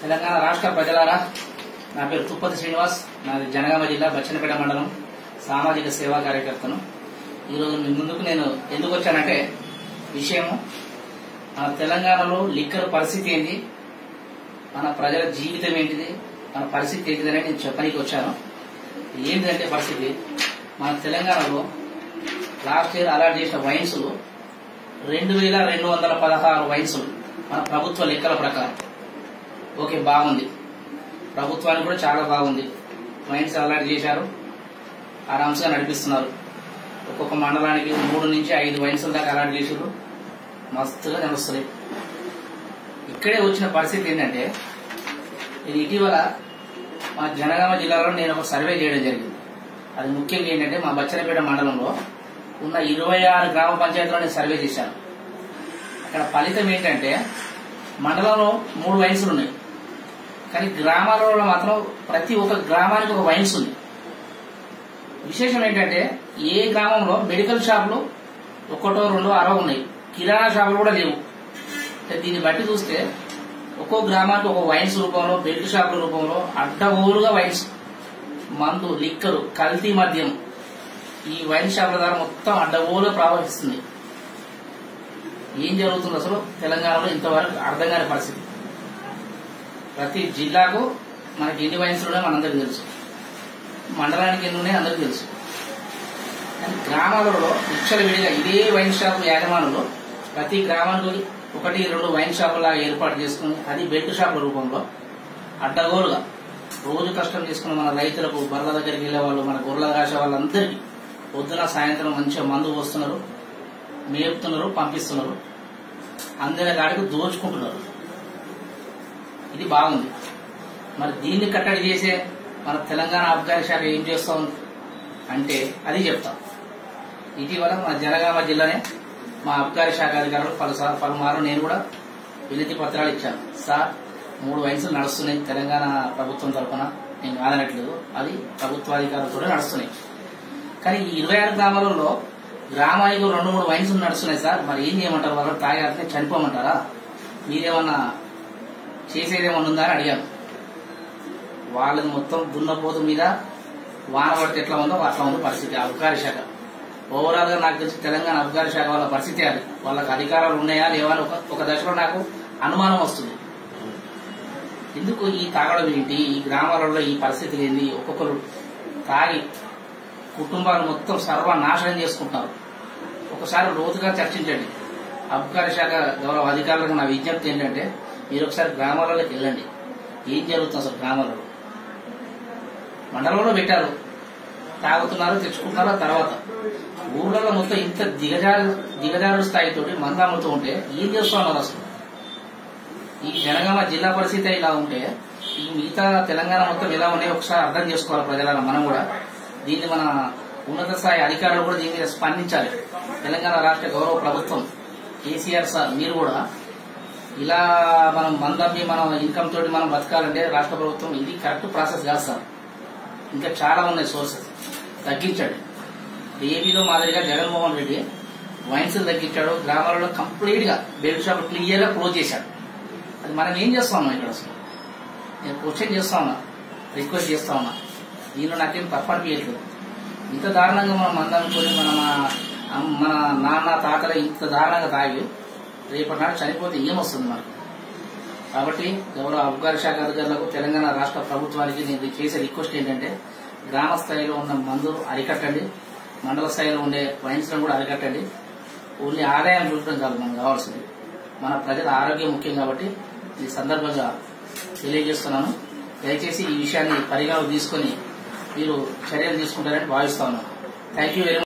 తెలంగాణ రాష్ట్ర ప్రజలారా నా పేరు తుప్పతి శ్రీనివాస్ నాది జనగామ జిల్లా బచ్చనపేట మండలం సామాజిక సేవా కార్యకర్తను ఈరోజు మీ ముందుకు నేను ఎందుకు వచ్చానంటే విషయం మన తెలంగాణలో లిక్కర్ పరిస్థితి ఏంటి మన ప్రజల జీవితం ఏంటిది మన పరిస్థితి ఏంటిదని నేను చెప్పడానికి వచ్చాను ఏంటంటే పరిస్థితి మన తెలంగాణలో లాస్ట్ ఇయర్ అలాట్ చేసిన వైన్స్ రెండు వేల రెండు వందల పదహారు వైన్స్ మన ప్రభుత్వ లెక్కల ప్రకారం ఓకే బాగుంది ప్రభుత్వానికి కూడా చాలా బాగుంది వైన్స్ అలాట్ చేశారు ఆరామ్స్గా నడిపిస్తున్నారు ఒక్కొక్క మండలానికి మూడు నుంచి ఐదు వైన్స్ దాకా అలాట్ చేసారు మస్తుగా నడుస్తుంది ఇక్కడే వచ్చిన పరిస్థితి ఏంటంటే ఇది ఇటీవల మా జనగామ జిల్లాలో నేను ఒక సర్వే చేయడం జరిగింది అది ముఖ్యంగా ఏంటంటే మా బచ్చనపేట మండలంలో ఉన్న ఇరవై ఆరు గ్రామ పంచాయతీలో నేను సర్వే చేశాను అక్కడ ఫలితం ఏంటంటే మండలంలో మూడు వైన్స్లు ఉన్నాయి కానీ గ్రామాలలో మాత్రం ప్రతి ఒక్క గ్రామానికి ఒక వైన్స్ ఉంది విశేషం ఏంటంటే ఏ గ్రామంలో మెడికల్ షాపులు ఒకటో రెండో అరవ ఉన్నాయి కిరాణా షాపులు కూడా లేవు అంటే దీన్ని బట్టి చూస్తే ఒక్కో గ్రామానికి ఒక వైన్స్ రూపంలో బెల్ట్ షాపుల రూపంలో అడ్డగోలుగా వైన్స్ మందు లిక్కరు కల్తీ మద్యం ఈ వైన్ షాపుల ద్వారా మొత్తం అడ్డగోలుగా ప్రవహిస్తుంది ఏం జరుగుతుంది అసలు తెలంగాణలో ఇంతవరకు అర్థం కాని పరిస్థితి ప్రతి జిల్లాకు మనకి ఎన్ని వైన్స్ ఉన్నాయో మనందరికీ తెలుసు మండలానికి ఎన్ని ఉన్నాయో అందరికీ తెలుసు కానీ గ్రామాలలో విచ్చల విడిగా ఇదే వైన్ షాప్ యాజమానులు ప్రతి గ్రామానికి ఒకటి రెండు వైన్ షాపులా ఏర్పాటు చేసుకుని అది బెల్ట్ షాపుల రూపంలో అడ్డగోలుగా రోజు కష్టం చేసుకున్న మన రైతులకు బర్ల దగ్గరికి వెళ్లే వాళ్ళు మన గొర్రెల రాసే వాళ్ళందరికీ పొద్దున సాయంత్రం మంచిగా మందు పోస్తున్నారు మేపుతున్నారు పంపిస్తున్నారు అందరి కాడికి దోచుకుంటున్నారు ఇది బాగుంది మరి దీన్ని కట్టడి చేసే మన తెలంగాణ అబ్కారీ శాఖ ఏం చేస్తాం అంటే అది చెప్తాం ఇటీవల మన జనగామ జిల్లానే మా అబ్కారీ శాఖ అధికారులు పలుసార్లు పలుమార్లు నేను కూడా వినతి పత్రాలు ఇచ్చాను సార్ మూడు వయసులు నడుస్తున్నాయి తెలంగాణ ప్రభుత్వం తరఫున నేను కాదనట్లేదు అది ప్రభుత్వాధికారులతో నడుస్తున్నాయి కానీ ఈ ఇరవై ఆరు గ్రామాలలో గ్రామానికి రెండు మూడు వైన్స్ నడుస్తున్నాయి సార్ మరి ఏం చేయమంటారు వాళ్ళు తాగారితే చనిపోమంటారా మీరేమన్నా చేసేదేమన్నా ఉందా అని అడిగాను వాళ్ళది మొత్తం దున్నపోతు మీద వాన పడితే ఎట్లా ఉందో అట్లా ఉంది పరిస్థితి అబ్కారీ శాఖ ఓవరాల్ గా నాకు తెలిసి తెలంగాణ అబ్కారీ శాఖ వాళ్ళ పరిస్థితి అది వాళ్ళకి అధికారాలు ఉన్నాయా లేవా అని ఒక ఒక దశలో నాకు అనుమానం వస్తుంది ఎందుకు ఈ తాగడం ఏంటి ఈ గ్రామాలలో ఈ పరిస్థితులు ఏంటి ఒక్కొక్కరు తాగి కుటుంబాలు మొత్తం సర్వనాశనం చేసుకుంటున్నారు ఒకసారి లోతుగా చర్చించండి అబ్కారీ శాఖ గౌరవ అధికారులకు నా విజ్ఞప్తి ఏంటంటే మీరు ఒకసారి గ్రామాలలోకి వెళ్ళండి ఏం జరుగుతుంది అసలు గ్రామాలలో మండలంలో పెట్టారు తాగుతున్నారు తెచ్చుకుంటున్నారు ఆ తర్వాత ఊర్లలో మొత్తం ఇంత దిగజారు దిగజారు స్థాయితోటి మందు అమ్ముతూ ఉంటే ఏం చేస్తూ ఉన్నారు అసలు ఈ జనగామ జిల్లా పరిస్థితి ఇలా ఉంటే ఈ మిగతా తెలంగాణ మొత్తం ఎలా ఉన్నాయో ఒకసారి అర్థం చేసుకోవాలి ప్రజలను మనం కూడా దీన్ని మన ఉన్నత స్థాయి అధికారులు కూడా దీని మీద స్పందించాలి తెలంగాణ రాష్ట్ర గౌరవ ప్రభుత్వం కేసీఆర్ సార్ మీరు కూడా ఇలా మనం మందమ్మి మనం ఇన్కమ్ తోటి మనం బతకాలంటే రాష్ట్ర ప్రభుత్వం ఇది కరెక్ట్ ప్రాసెస్ కాదు సార్ ఇంకా చాలా ఉన్నాయి సోర్సెస్ తగ్గించండి ఏపీలో మాదిరిగా జగన్మోహన్ రెడ్డి వైన్స్ తగ్గించాడు గ్రామాలలో కంప్లీట్ గా బెల్ట్ షాప్ క్లియర్ గా క్లోజ్ చేశాడు అది మనం ఏం చేస్తా ఉన్నాం ఇక్కడ అసలు నేను క్వశ్చన్ చేస్తా ఉన్నా రిక్వెస్ట్ చేస్తా ఉన్నా దీనిలో నాకేం తప్పనిపించట్లేదు ఇంత దారుణంగా మనం మందనుకొని మన మన నాన్న తాతలు ఇంత దారుణంగా తాగి రేపటి నాడు చనిపోతే ఏమొస్తుంది మనకు కాబట్టి గౌరవ అబ్కారీ శాఖ అధికారులకు తెలంగాణ రాష్ట్ర ప్రభుత్వానికి నేను చేసే రిక్వెస్ట్ ఏంటంటే గ్రామ స్థాయిలో ఉన్న మందు అరికట్టండి మండల స్థాయిలో ఉండే వైన్స్ కూడా అరికట్టండి ఓన్లీ ఆదాయం చూడటం కాదు మనకు కావాల్సింది మన ప్రజల ఆరోగ్యం ముఖ్యం కాబట్టి ఈ సందర్భంగా తెలియజేస్తున్నాను దయచేసి ఈ విషయాన్ని పరిగణలోకి తీసుకొని మీరు చర్యలు తీసుకుంటారని భావిస్తా ఉన్నాను థ్యాంక్ యూ వెరీ